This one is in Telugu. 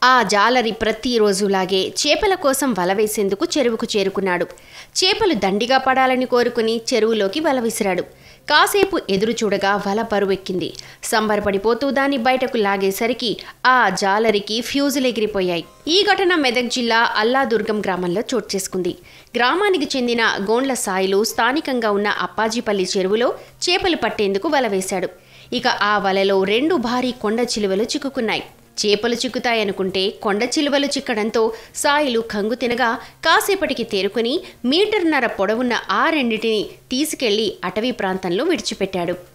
ఆ జాలరి ప్రతిరోజులాగే చేపల కోసం వల వేసేందుకు చెరువుకు చేరుకున్నాడు చేపలు దండిగా పడాలని కోరుకుని చెరువులోకి వల విసిరాడు కాసేపు ఎదురు చూడగా వల బరువెక్కింది సంబరపడిపోతూ దాన్ని బయటకు లాగేసరికి ఆ జాలరికి ఫ్యూజులు ఎగిరిపోయాయి ఈ ఘటన మెదక్ జిల్లా అల్లాదుర్గం గ్రామంలో చోటు చేసుకుంది గ్రామానికి చెందిన గోండ్ల సాయిలు స్థానికంగా ఉన్న అప్పాజీపల్లి చెరువులో చేపలు పట్టేందుకు వల వేశాడు ఇక ఆ వలలో రెండు భారీ కొండ చిలువలు చిక్కుకున్నాయి చేపలు చిక్కుతాయనుకుంటే కొండ చిలువలు చిక్కడంతో సాయిలు కంగు తినగా కాసేపటికి తేరుకుని మీటర్నర పొడవున్న ఆ రెండిటిని తీసుకెళ్లి అటవీ ప్రాంతంలో విడిచిపెట్టాడు